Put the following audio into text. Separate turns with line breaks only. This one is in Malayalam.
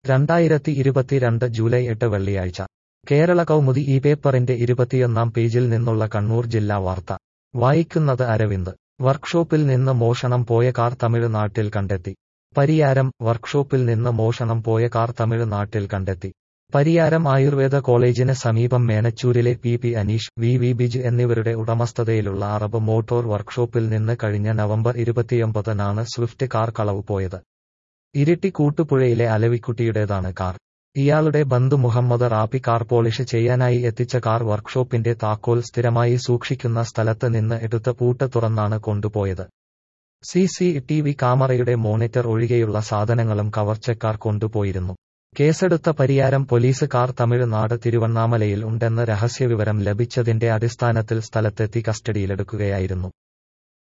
രണ്ടായിരത്തി ഇരുപത്തിരണ്ട് ജൂലൈ എട്ട് വെള്ളിയാഴ്ച കേരള കൗമുദി ഈ പേപ്പറിന്റെ ഇരുപത്തിയൊന്നാം പേജിൽ നിന്നുള്ള കണ്ണൂർ ജില്ലാ വാർത്ത വായിക്കുന്നത് അരവിന്ദ് വർക്ക്ഷോപ്പിൽ നിന്ന് മോഷണം പോയ കാർ തമിഴ്നാട്ടിൽ കണ്ടെത്തി പരിയാരം വർക്ക്ഷോപ്പിൽ നിന്ന് മോഷണം പോയ കാർ തമിഴ്നാട്ടിൽ കണ്ടെത്തി പരിയാരം ആയുർവേദ കോളേജിന് സമീപം മേനച്ചൂരിലെ P P Aneesh V V ബിജ് എന്നിവരുടെ ഉടമസ്ഥതയിലുള്ള അറബ് മോട്ടോർ വർക്ക്ഷോപ്പിൽ നിന്ന് കഴിഞ്ഞ നവംബർ ഇരുപത്തിയൊമ്പതിനാണ് സ്വിഫ്റ്റ് കാർ കളവ് പോയത് ഇരിട്ടി കൂട്ടുപുഴയിലെ അലവിക്കുട്ടിയുടേതാണ് കാർ ഇയാളുടെ ബന്ധു മുഹമ്മദ് റാപ്പി കാർ പോളിഷ് ചെയ്യാനായി എത്തിച്ച കാർ വർക്ക്ഷോപ്പിന്റെ താക്കോൽ സ്ഥിരമായി സൂക്ഷിക്കുന്ന സ്ഥലത്ത് നിന്ന് എടുത്ത് പൂട്ട് തുറന്നാണ് കൊണ്ടുപോയത് സി സി ടി വി ക്യാമറയുടെ മോണിറ്റർ ഒഴികെയുള്ള സാധനങ്ങളും കവർച്ചക്കാർ കൊണ്ടുപോയിരുന്നു കേസെടുത്ത പരിയാരം പോലീസ് കാർ തമിഴ്നാട് തിരുവണ്ണാമലയിൽ ഉണ്ടെന്ന് രഹസ്യവിവരം ലഭിച്ചതിന്റെ അടിസ്ഥാനത്തിൽ സ്ഥലത്തെത്തി കസ്റ്റഡിയിലെടുക്കുകയായിരുന്നു